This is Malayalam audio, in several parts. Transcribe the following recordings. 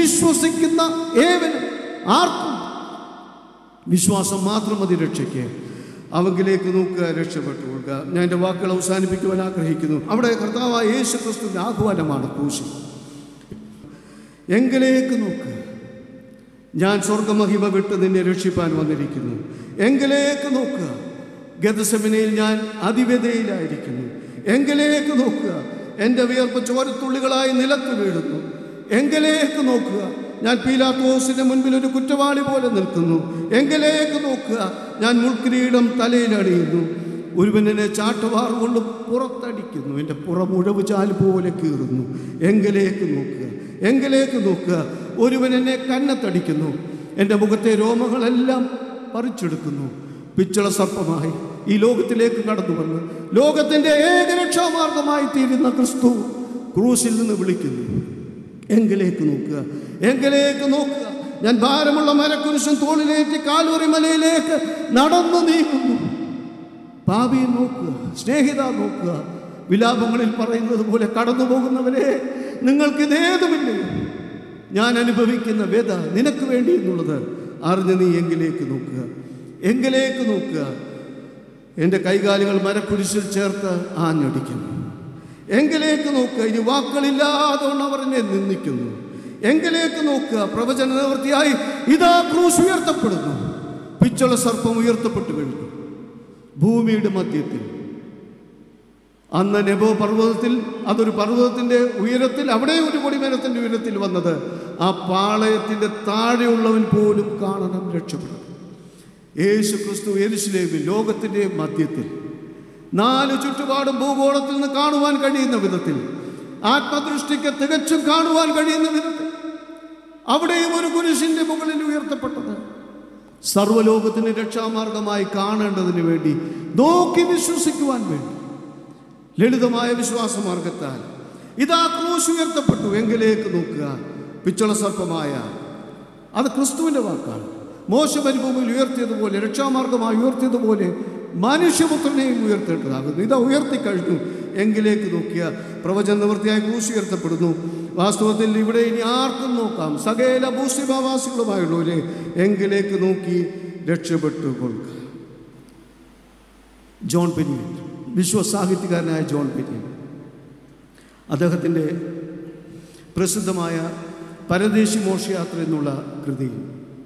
വിശ്വസിക്കുന്ന ഏവനും ആർക്കും വിശ്വാസം മാത്രം മതി രക്ഷയ്ക്ക് അവങ്കിലേക്ക് നോക്കുക രക്ഷപ്പെട്ടു കൊടുക്കുക ഞാൻ എൻ്റെ വാക്കുകൾ അവസാനിപ്പിക്കുവാൻ ആഗ്രഹിക്കുന്നു അവിടെ കർത്താവായ യേശു ക്രിസ്തുവിൻ്റെ ആഹ്വാനമാണ് ക്രൂശി എങ്കിലേക്ക് നോക്കുക ഞാൻ സ്വർഗമഹിമ വിട്ട് നിന്നെ രക്ഷിപ്പാൻ വന്നിരിക്കുന്നു എങ്കിലേക്ക് നോക്കുക ഗതസമിനയിൽ ഞാൻ അതിവ്യതയിലായിരിക്കുന്നു എങ്കിലേക്ക് നോക്കുക എൻ്റെ വിയർപ്പ് ചോരത്തുള്ളികളായി നിലത്ത് വീഴുന്നു എങ്കിലേക്ക് നോക്കുക ഞാൻ പീലാത്തോസിന്റെ മുൻപിൽ ഒരു കുറ്റവാളി പോലെ നിൽക്കുന്നു എങ്കിലേക്ക് നോക്കുക ഞാൻ മുൾക്കിരീടം തലയിലണിയുന്നു ഒരുവൻ എന്നെ ചാട്ടുവാർ കൊണ്ട് പുറത്തടിക്കുന്നു എൻ്റെ പുറമുഴവ് ചാൽ പോലെ കീറുന്നു എങ്കിലേക്ക് നോക്കുക എങ്കിലേക്ക് നോക്കുക ഒരുവൻ എന്നെ കന്നത്തടിക്കുന്നു എൻ്റെ മുഖത്തെ രോമങ്ങളെല്ലാം പറിച്ചെടുക്കുന്നു പിച്ചള സർപ്പമായി ഈ ലോകത്തിലേക്ക് കടന്നു വന്ന് ലോകത്തിൻ്റെ ഏകരക്ഷാമാർഗമായി തീരുന്ന ക്രിസ്തു ക്രൂശിൽ നിന്ന് വിളിക്കുന്നു എങ്കിലേക്ക് നോക്കുക എങ്കിലേക്ക് നോക്കുക ഞാൻ ഭാരമുള്ള മരക്കുരിശൻ തോളിലേറ്റി കാലൂറി മലയിലേക്ക് നടന്നു നീങ്ങുന്നു പാപിയെ നോക്കുക സ്നേഹിത നോക്കുക വിലാപങ്ങളിൽ പറയുന്നത് പോലെ കടന്നു പോകുന്നവരെ നിങ്ങൾക്കിതേതുമില്ലയോ ഞാൻ അനുഭവിക്കുന്ന വ്യത നിനക്ക് വേണ്ടി എന്നുള്ളത് അറിഞ്ഞ് നീ എങ്കിലേക്ക് നോക്കുക എങ്കിലേക്ക് നോക്കുക എൻ്റെ കൈകാലുകൾ മരക്കുരിശിൽ ചേർത്ത് ആഞ്ഞടിക്കുന്നു എങ്കിലേക്ക് നോക്കുക ഇനി വാക്കുകളില്ലാതെ അവർ എന്നെ നിന്ദിക്കുന്നു എങ്കിലേക്ക് നോക്കുക പ്രവചന നിവൃത്തിയായി ഇതാ ക്രൂശ് ഉയർത്തപ്പെടുന്നു പിച്ചള സർപ്പം ഉയർത്തപ്പെട്ടു കഴിഞ്ഞു ഭൂമിയുടെ മധ്യത്തിൽ അന്ന് നെബോ പർവ്വതത്തിൽ അതൊരു പർവ്വതത്തിൻ്റെ ഉയരത്തിൽ അവിടെ ഒരു കൊടിമരത്തിൻ്റെ ഉയരത്തിൽ വന്നത് ആ പാളയത്തിൻ്റെ താഴെയുള്ളവൻ പോലും കാണണം രക്ഷപ്പെടും യേശു ക്രിസ്തു യെരുശലേമിൽ ലോകത്തിൻ്റെ മധ്യത്തിൽ നാല് ചുറ്റുപാടും ഭൂഗോളത്തിൽ നിന്ന് കാണുവാൻ കഴിയുന്ന വിധത്തിൽ ആത്മദൃഷ്ടിക്ക് തികച്ചും കാണുവാൻ കഴിയുന്ന വിധത്തിൽ അവിടെയും ഒരു കുരിശിന്റെ മുകളിൽ ഉയർത്തപ്പെട്ടത് സർവ്വലോകത്തിന് രക്ഷാമാർഗമായി കാണേണ്ടതിന് വേണ്ടി നോക്കി വിശ്വസിക്കുവാൻ വേണ്ടി ലളിതമായ വിശ്വാസമാർഗത്താൽ ഇതാ ക്രൂശ് ഉയർത്തപ്പെട്ടു എങ്കിലേക്ക് നോക്കുക പിച്ചള സർപ്പമായ അത് ക്രിസ്തുവിൻ്റെ വാക്കാണ് മോശ മരുഭൂമിയിൽ ഉയർത്തിയതുപോലെ രക്ഷാമാർഗമായി ഉയർത്തിയതുപോലെ മനുഷ്യപുത്രനെയും ഉയർത്തേണ്ടതാകുന്നു ഇതാ ഉയർത്തിക്കഴിഞ്ഞു എങ്കിലേക്ക് നോക്കിയ പ്രവചന നിവൃത്തിയായി ക്രൂശ് ഉയർത്തപ്പെടുന്നു വാസ്തവത്തിൽ ഇവിടെ ഇനി ആർക്കും നോക്കാം സകല ഭൂസിഭാവാസികളുമായുള്ളവരെ എങ്കിലേക്ക് നോക്കി രക്ഷപ്പെട്ടു കൊള്ളുക ജോൺ പെനിയൻ വിശ്വസാഹിത്യകാരനായ ജോൺ പെനിയൻ അദ്ദേഹത്തിൻ്റെ പ്രസിദ്ധമായ പരദേശി മോക്ഷയാത്ര എന്നുള്ള കൃതിയിൽ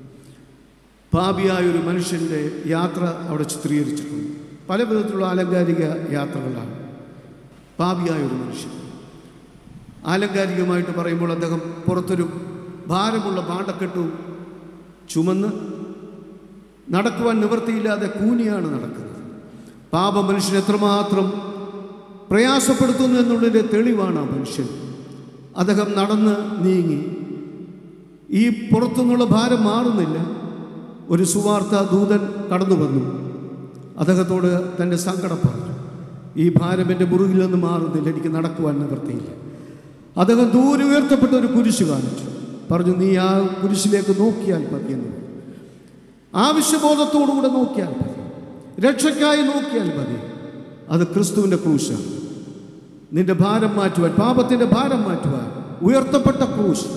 പാപിയായ ഒരു മനുഷ്യൻ്റെ യാത്ര അവിടെ ചിത്രീകരിച്ചിട്ടുണ്ട് പല വിധത്തിലുള്ള ആലങ്കാരിക യാത്രകളാണ് പാപിയായ ഒരു മനുഷ്യൻ ആലങ്കാരികമായിട്ട് പറയുമ്പോൾ അദ്ദേഹം പുറത്തൊരു ഭാരമുള്ള പാണ്ടക്കെട്ടും ചുമന്ന് നടക്കുവാൻ നിവൃത്തിയില്ലാതെ കൂനിയാണ് നടക്കുന്നത് പാപ മനുഷ്യൻ എത്രമാത്രം പ്രയാസപ്പെടുത്തുന്നു എന്നുള്ളതിൻ്റെ തെളിവാണ് ആ മനുഷ്യൻ അദ്ദേഹം നടന്ന് നീങ്ങി ഈ പുറത്തുനിന്നുള്ള ഭാരം മാറുന്നില്ല ഒരു സുവാർത്ത ദൂതൻ കടന്നു വന്നു അദ്ദേഹത്തോട് തൻ്റെ സങ്കടം പറഞ്ഞു ഈ ഭാരം എൻ്റെ മുറിയിൽ നിന്ന് മാറുന്നില്ല എനിക്ക് നടക്കുവാൻ നിവൃത്തിയില്ല അദ്ദേഹം ദൂരെ ഉയർത്തപ്പെട്ട ഒരു കുരിശ് കാണിച്ചു പറഞ്ഞു നീ ആ കുരിശിലേക്ക് നോക്കിയാൽ മതി എന്ന് പറഞ്ഞു. ആവശ്യബോധത്തോടുകൂടെ നോക്കിയാൽ മതി രക്ഷയ്ക്കായി നോക്കിയാൽ മതി അത് ക്രിസ്തുവിൻ്റെ ക്രൂശാണ് നിന്റെ ഭാരം മാറ്റുവാൻ പാപത്തിൻ്റെ ഭാരം മാറ്റുവാൻ ഉയർത്തപ്പെട്ട ക്രൂശ്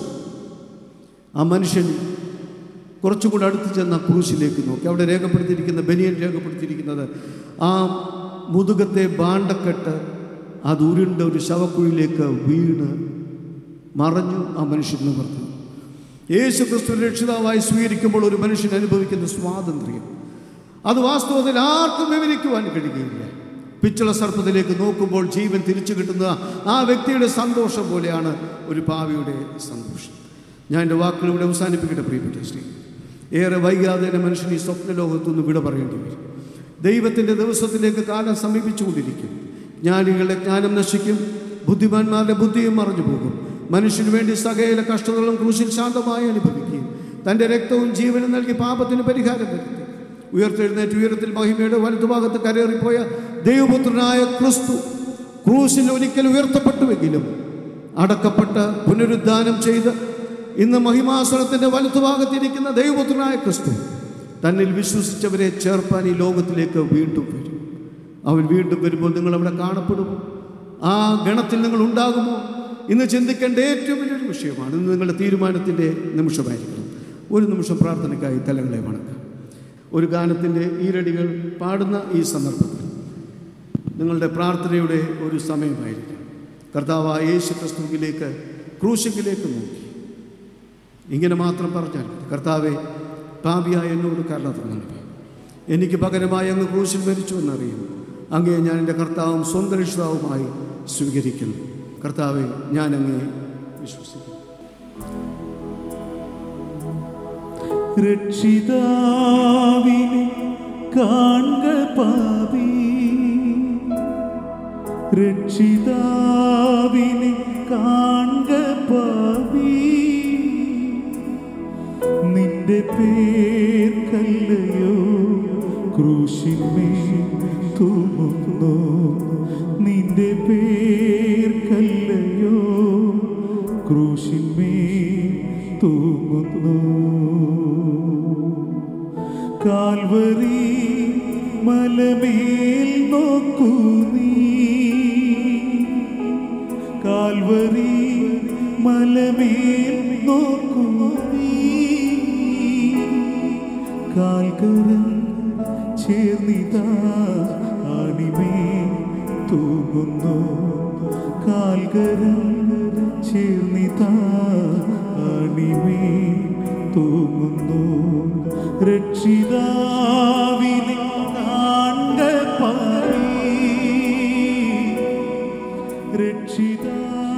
ആ മനുഷ്യൻ കുറച്ചും കൂടെ അടുത്ത് ചെന്ന ക്രൂശിലേക്ക് നോക്കി അവിടെ രേഖപ്പെടുത്തിയിരിക്കുന്ന ബനിയൻ രേഖപ്പെടുത്തിയിരിക്കുന്നത് ആ മുതുകത്തെ ബാണ്ടക്കെട്ട് അത് ഉരുണ്ട ഒരു ശവക്കുഴിയിലേക്ക് വീണ് മറഞ്ഞു ആ മനുഷ്യൻ നിവർത്തി യേശു ക്രിസ്തു രക്ഷിതാവായി സ്വീകരിക്കുമ്പോൾ ഒരു മനുഷ്യൻ അനുഭവിക്കുന്ന സ്വാതന്ത്ര്യം അത് വാസ്തവത്തിൽ ആർക്കും വിവരിക്കുവാൻ കഴിയുകയില്ല പിച്ചള സർപ്പത്തിലേക്ക് നോക്കുമ്പോൾ ജീവൻ തിരിച്ചു കിട്ടുന്ന ആ വ്യക്തിയുടെ സന്തോഷം പോലെയാണ് ഒരു പാവിയുടെ സന്തോഷം ഞാൻ എൻ്റെ വാക്കുകൾ ഇവിടെ അവസാനിപ്പിക്കട്ടെ പ്രിയപ്പെട്ട ശ്രീ ഏറെ വൈകാതെ തന്നെ മനുഷ്യൻ ഈ സ്വപ്നലോകത്തുനിന്ന് വിട പറയേണ്ടി വരും ദൈവത്തിൻ്റെ ദിവസത്തിലേക്ക് കാലം സമീപിച്ചുകൊണ്ടിരിക്കും ജ്ഞാനികളുടെ ജ്ഞാനം നശിക്കും ബുദ്ധിമാന്മാരുടെ ബുദ്ധിയും മറഞ്ഞു പോകും മനുഷ്യന് വേണ്ടി സകല കഷ്ടതകളും ക്രൂശിൽ ശാന്തമായി അനുഭവിക്കുകയും തൻ്റെ രക്തവും ജീവനും നൽകി പാപത്തിന് പരിഹാരം വരുത്തി ഉയർത്തെഴുന്നേറ്റ് ഉയരത്തിൽ മഹിമയുടെ വലതുഭാഗത്ത് കരേറിപ്പോയ ദൈവപുത്രനായ ക്രിസ്തു ക്രൂശിൽ ഒരിക്കൽ ഉയർത്തപ്പെട്ടുവെങ്കിലും അടക്കപ്പെട്ട് പുനരുദ്ധാനം ചെയ്ത് ഇന്ന് മഹിമാസനത്തിൻ്റെ വലതുഭാഗത്തിരിക്കുന്ന ദൈവപുത്രനായ ക്രിസ്തു തന്നിൽ വിശ്വസിച്ചവരെ ചേർപ്പാൻ ഈ ലോകത്തിലേക്ക് വീണ്ടും വരും അവൻ വീണ്ടും വരുമ്പോൾ നിങ്ങൾ അവിടെ കാണപ്പെടുമോ ആ ഗണത്തിൽ നിങ്ങൾ ഉണ്ടാകുമോ ഇന്ന് ചിന്തിക്കേണ്ട ഏറ്റവും വലിയൊരു വിഷയമാണ് ഇന്ന് നിങ്ങളുടെ തീരുമാനത്തിൻ്റെ നിമിഷമായിരിക്കണം ഒരു നിമിഷം പ്രാർത്ഥനയ്ക്കായി തലങ്ങളെ വണക്കാം ഒരു ഗാനത്തിൻ്റെ ഈരടികൾ പാടുന്ന ഈ സന്ദർഭത്തിൽ നിങ്ങളുടെ പ്രാർത്ഥനയുടെ ഒരു സമയമായിരിക്കും കർത്താവായ യേശു ക്രിസ്തുവിലേക്ക് ക്രൂശിക്കിലേക്ക് നോക്കി ഇങ്ങനെ മാത്രം പറഞ്ഞാൽ മതി. കർത്താവെ പാപിയായ എന്നോട് കരുണ തോന്നണമേ എനിക്ക് പകരമായി അങ്ങ് ക്രൂശിൽ മരിച്ചു എന്നറിയുന്നു അങ്ങേ ഞാൻ എൻ്റെ കർത്താവും സ്വന്തം രക്ഷിതാവുമായി സ്വീകരിക്കുന്നു കർത്താവെ ഞാൻ അങ്ങേ വിശ്വസിക്കുന്നു രക്ഷിതാവിനെ കാൺക പാപി രക്ഷിതാവിനെ കാൺക പാപി നിന്റെ പേർക്കല്ലയോ ക്രൂശിന്മേൽ തൂങ്ങുന്നു നിന്റെ പേർക്കല്ലയോ ക്രൂശിന്മേൽ തൂങ്ങുന്നു കാൽവറി മലമേൽ നോക്കൂ നീ കാൽവറി മലമേൽ നോക്കൂ നീ കാൽകരം ചേർന്നിതാ അണിമേ തൂങ്ങുന്നു കാൽകരം ചേർന്നിതാ അണിമേ തൂങ്ങുന്നു രക്ഷിതാവിനെ കാണ്ട പാടി രക്ഷിതാ